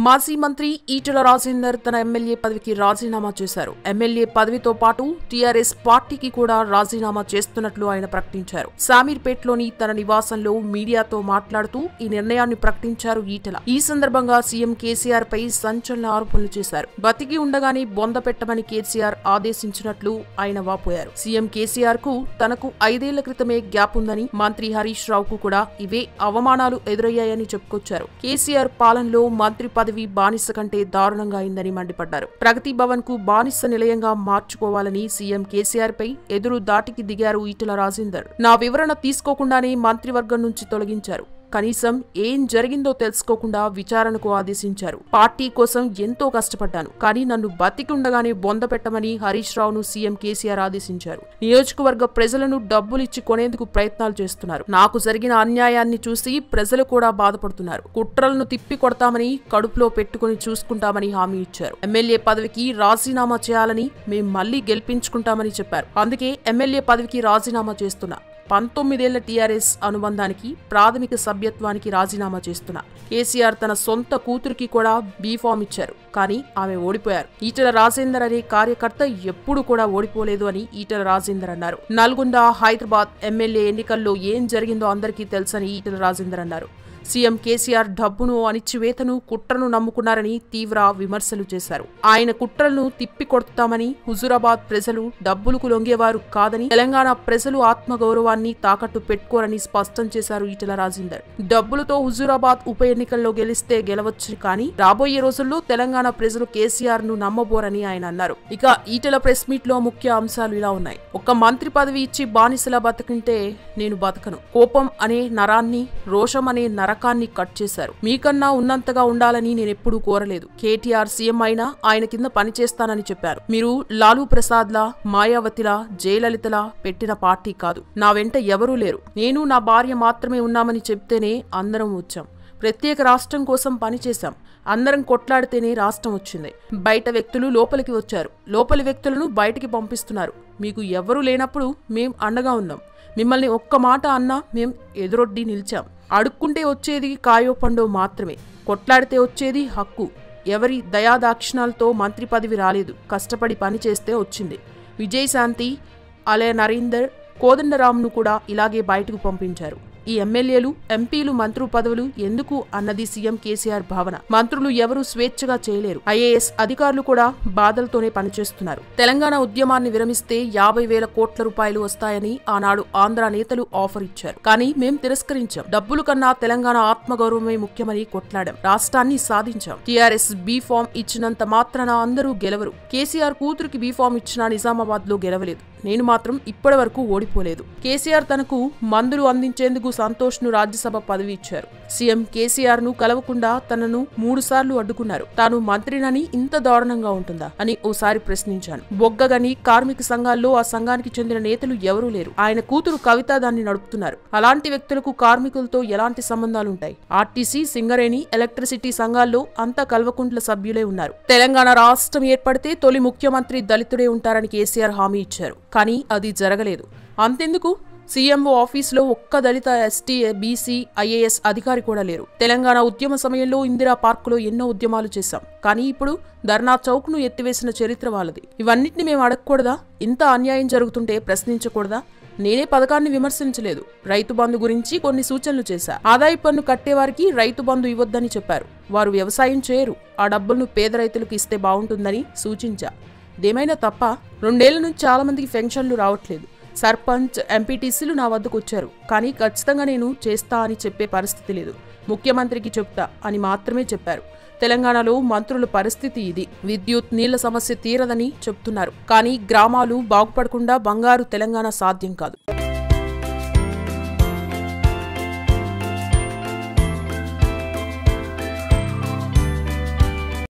మాజీ మంత్రి ఈటెల రాజేందర్ తన ఎమ్మెల్యే పదవికి రాజీనామా చేశారు ఎమ్మెల్యే పదవితో పాటు టీఆర్ఎస్ పార్టీకి కూడా రాజీనామా చేస్తున్నట్లు ఆయన ప్రకటించారు సామీర్పేట్లోని తన నివాసంలో మీడియాతో మాట్లాడుతూ ఈ నిర్ణయాన్ని ప్రకటించారు ఈటెల ఈ సందర్భంగా సీఎం కేసీఆర్ పై సంచలన ఆరోపణలు చేశారు బతికి ఉండగానే బొంద పెట్టమని కేసీఆర్ ఆదేశించినట్లు ఆయన వాపోయారు సీఎం కేసీఆర్ కు తనకు ఐదేళ్ల క్రితమే గ్యాప్ ఉందని మంత్రి హరీష్ రావుకు కూడా ఇవే అవమానాలు ఎదురయ్యాయని చెప్పుకొచ్చారు కేసీఆర్ పాలనలో మంత్రి పదవి బానిస కంటే దారుణంగా అయిందని మండిపడ్డారు ప్రగతి భవన్ కు బానిస నిలయంగా మార్చుకోవాలని సీఎం కేసీఆర్ పై ఎదురు దాటికి దిగారు ఈటెల రాజేందర్ నా వివరణ తీసుకోకుండానే మంత్రివర్గం నుంచి తొలగించారు కనీసం ఏం జరిగిందో తెలుసుకోకుండా విచారణకు ఆదేశించారు పార్టీ కోసం ఎంతో కష్టపడ్డాను కానీ నన్ను బతికుండగానే బొంద పెట్టమని హరీష్ రావును సీఎం కేసీఆర్ ఆదేశించారు నియోజకవర్గ ప్రజలను డబ్బులిచ్చి కొనేందుకు ప్రయత్నాలు చేస్తున్నారు నాకు జరిగిన అన్యాయాన్ని చూసి ప్రజలు కూడా బాధపడుతున్నారు కుట్రలను తిప్పి కొడతామని కడుపులో పెట్టుకుని చూసుకుంటామని హామీ ఇచ్చారు ఎమ్మెల్యే పదవికి రాజీనామా చేయాలని మేం మళ్లీ గెలిపించుకుంటామని చెప్పారు అందుకే ఎమ్మెల్యే పదవికి రాజీనామా చేస్తున్నా పంతొమ్మిదేళ్ల టీఆర్ఎస్ అనుబంధానికి ప్రాథమిక సభ్యత్వానికి రాజీనామా చేస్తున్నా కేసీఆర్ తన సొంత కూతురికి కూడా బీఫామ్ ఇచ్చారు కానీ ఆమె ఓడిపోయారు ఈటల రాజేందర్ అనే కార్యకర్త ఎప్పుడు కూడా ఓడిపోలేదు అని ఈటల రాజేందర్ అన్నారు నల్గొండ హైదరాబాద్ ఎమ్మెల్యే ఎన్నికల్లో ఏం జరిగిందో అందరికీ తెలుసని ఈటల రాజేందర్ అన్నారు సీఎం కేసీఆర్ డబ్బును అణిచివేతను కుట్రను నమ్ముకున్నారని తీవ్ర విమర్శలు చేశారు ఆయన కుట్రలను తిప్పి కొడతామని హుజురాబాద్ ప్రజలు డబ్బులకు లొంగేవారు కాదని తెలంగాణ ప్రజలు ఆత్మగౌరవాన్ని తాకట్టు పెట్టుకోరని స్పష్టం చేశారు ఈటల రాజేందర్ డబ్బులతో హుజురాబాద్ ఉప ఎన్నికల్లో గెలిస్తే గెలవచ్చు కానీ రాబోయే రోజుల్లో తెలంగాణ ప్రజలు కేసీఆర్ ను నమ్మబోరని ఆయన అన్నారు ఇక ఈటల ప్రెస్ మీట్ లో ముఖ్య అంశాలు ఇలా ఉన్నాయి ఒక మంత్రి పదవి ఇచ్చి బానిసలా బతుకుంటే నేను బతకను కోపం అనే నరాన్ని రోషం అనే నరకాన్ని కట్ చేశారు మీకన్నా ఉన్నంతగా ఉండాలని నేను ఎప్పుడూ కోరలేదు కేటీఆర్ సీఎం అయినా ఆయన కింద పనిచేస్తానని చెప్పారు మీరు లాలూ ప్రసాద్ లా మాయావతిలా జయలలితలా పెట్టిన పార్టీ కాదు నా వెంట ఎవరూ లేరు నేను నా భార్య మాత్రమే ఉన్నామని చెప్తేనే అందరం వచ్చాం ప్రత్యేక రాష్ట్రం కోసం పనిచేశాం అందరం కొట్లాడితేనే రాష్ట్రం వచ్చింది బయట వ్యక్తులు లోపలికి వచ్చారు లోపలి వ్యక్తులను బయటికి పంపిస్తున్నారు మీకు ఎవరూ లేనప్పుడు మేం అండగా ఉన్నాం మిమ్మల్ని ఒక్క మాట అన్నా మేం ఎదురొడ్డి నిలిచాం అడుక్కుంటే వచ్చేది కాయో పండో మాత్రమే కొట్లాడితే వచ్చేది హక్కు ఎవరి దయాదాక్షిణాలతో మంత్రి పదవి రాలేదు కష్టపడి పని చేస్తే వచ్చింది విజయశాంతి అలయ నరేందర్ కోదండరామ్ను కూడా ఇలాగే బయటకు పంపించారు ఈ ఎమ్మెల్యేలు ఎంపీలు మంత్రు పదవులు ఎందుకు అన్నది సీఎం కేసీఆర్ భావన మంత్రులు ఎవరూ స్వేచ్ఛగా చేయలేరు ఐఏఎస్ అధికారులు కూడా బాధలతోనే పనిచేస్తున్నారు తెలంగాణ ఉద్యమాన్ని విరమిస్తే యాభై వేల కోట్ల రూపాయలు వస్తాయని ఆనాడు ఆంధ్ర నేతలు ఆఫర్ ఇచ్చారు కానీ మేం తిరస్కరించాం డబ్బులు కన్నా తెలంగాణ ఆత్మగౌరవమే ముఖ్యమని కొట్లాడాం రాష్ట్రాన్ని సాధించాం టీఆర్ఎస్ బీ ఫామ్ ఇచ్చినంత మాత్రాన అందరూ గెలవరు కేసీఆర్ కూతురికి బీ ఫామ్ ఇచ్చినా నిజామాబాద్ లో గెలవలేదు నేను మాత్రం ఇప్పటి వరకు ఓడిపోలేదు కేసీఆర్ తనకు మందులు అందించేందుకు సంతోష్ ను రాజ్యసభ పదవి ఇచ్చారు సీఎం కేసీఆర్ ను కలవకుండా తనను మూడు సార్లు అడ్డుకున్నారు తాను మంత్రినని ఇంత దారుణంగా ఉంటుందా అని ఓసారి ప్రశ్నించాను బొగ్గగని కార్మిక సంఘాల్లో ఆ సంఘానికి చెందిన నేతలు ఎవరూ లేరు ఆయన కూతురు కవిత దాన్ని నడుపుతున్నారు అలాంటి వ్యక్తులకు కార్మికులతో ఎలాంటి సంబంధాలుంటాయి ఆర్టీసీ సింగరేణి ఎలక్ట్రిసిటీ సంఘాల్లో అంతా కల్వకుంట్ల సభ్యులే ఉన్నారు తెలంగాణ రాష్ట్రం ఏర్పడితే తొలి ముఖ్యమంత్రి దళితుడే ఉంటారని కేసీఆర్ హామీ ఇచ్చారు కానీ అది జరగలేదు అంతెందుకు సీఎంఓ ఆఫీసులో ఒక్క దళిత ఎస్టీ బీసీ ఐఏఎస్ అధికారి కూడా లేరు తెలంగాణ ఉద్యమ సమయంలో ఇందిరా పార్కులో ఎన్నో ఉద్యమాలు చేశాం కానీ ఇప్పుడు ధర్నా చౌక్ ను ఎత్తివేసిన చరిత్ర వాళ్ళది ఇవన్నిటిని మేము అడగకూడదా ఇంత అన్యాయం జరుగుతుంటే ప్రశ్నించకూడదా నేనే పథకాన్ని విమర్శించలేదు రైతు బంధు గురించి కొన్ని సూచనలు చేశా ఆదాయ పన్ను కట్టేవారికి రైతు బంధు ఇవ్వొద్దని చెప్పారు వారు వ్యవసాయం చేయరు ఆ డబ్బులను పేద రైతులకు ఇస్తే బాగుంటుందని సూచించా ఇదేమైనా తప్ప రెండేళ్ల నుంచి చాలా మందికి పెన్షన్లు రావట్లేదు సర్పంచ్ ఎంపీటీసీలు నా వద్దకు వచ్చారు కానీ ఖచ్చితంగా నేను చేస్తా అని చెప్పే పరిస్థితి లేదు ముఖ్యమంత్రికి చెప్తా అని మాత్రమే చెప్పారు తెలంగాణలో మంత్రుల పరిస్థితి ఇది విద్యుత్ నీళ్ల సమస్య తీరదని చెప్తున్నారు కానీ గ్రామాలు బాగుపడకుండా బంగారు తెలంగాణ సాధ్యం కాదు